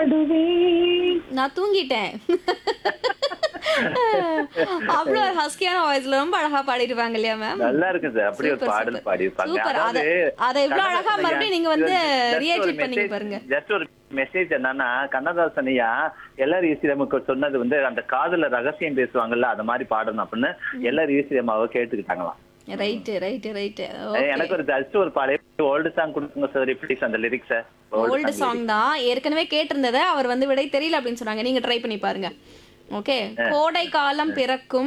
பாடுவேன் நான் தூங்கிட்டேன் அவ்வளோ ஹஸ்கியான வாய்ஸ்ல ரொம்ப அழகா பாடிருப்பாங்க இல்லையா மேம் நல்லா இருக்கு சார் அப்படி ஒரு Super, பாடல் super. பாடியிருப்பாங்க Super. அத- அத இவ்ளோ அழகா மறுபடியும் நீங்க வந்து reiterate பண்ணீங்க பாருங்க. ஜஸ்ட் ஒரு மெசேஜ் என்னன்னா கண்ணதாசன் ஐயா எல்லாரும் ஈஸ்வரமுக்கு சொன்னது வந்து அந்த காதல ரகசியம் பேசுவாங்கல்ல அந்த மாதிரி பாடணும் அப்படின்னு எல்லாரும் ஈஸ்வரமாவை கேட்டுக்கிட்டாங்களாம் ரைட்டு ரைட்டு ரைட்டு எனக்கு ஒரு ஜஸ்ட் ஒரு பழைய ஓல்டு சாங் கொடுங்க சார் ப்ளீஸ் அந்த லிரிக்ஸ ஓல்டு சாங் தான் ஏற்கனவே கேட்டிருந்ததை அவர் வந்து விடை தெரியல அப்படின்னு சொன்னாங்க நீங்க ட்ரை பண்ணி பாருங்க ஓகே கோடை காலம் பிறக்கும்